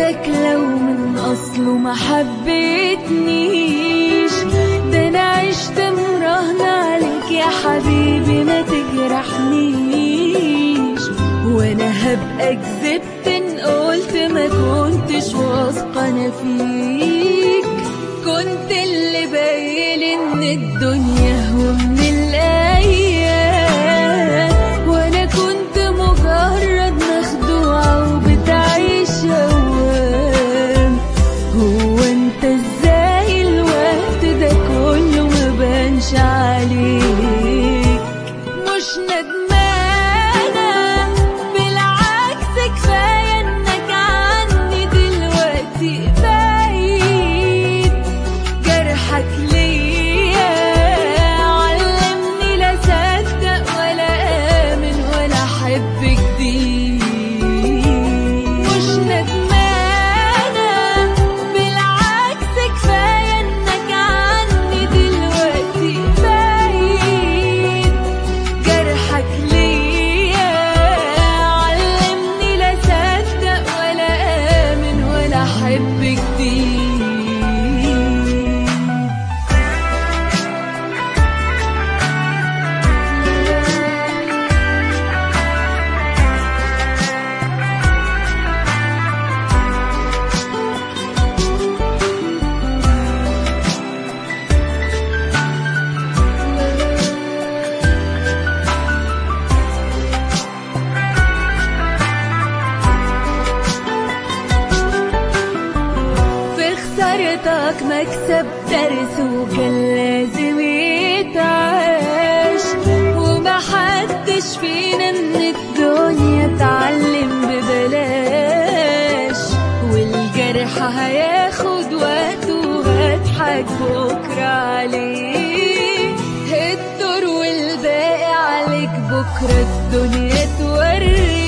غيرك لو من أصله ما حبيتنيش ده أنا عشت مراهنة عليك يا حبيبي ما تجرحنيش وأنا هبقى كذبت إن قلت ما كنتش واثقة أنا فيك كنت اللي باين إن الدنيا هو من الأيام وأنا كنت مجرد مخدوعة وبتعيش أوام هو أنت إزاي الوقت ده كله ما بانش عليك مش ندمانة بالعكس كفاية إنك عني دلوقتي بعيد جرحك ليا علمني لا صدق ولا آمن ولا أحب جديد مش ندمانة بالعكس كفاية إنك عني دلوقتي بعيد جرحك ليا علمني لا صدق ولا آمن ولا أحب جديد في خسارتك مكسب درس وكان لازم يتعاش وما حدش فينا من الدنيا اتعلم ببلاش والجرح هياخد وقته وهضحك بكرة عليه الدور والباقي عليك بكرة الدنيا توريك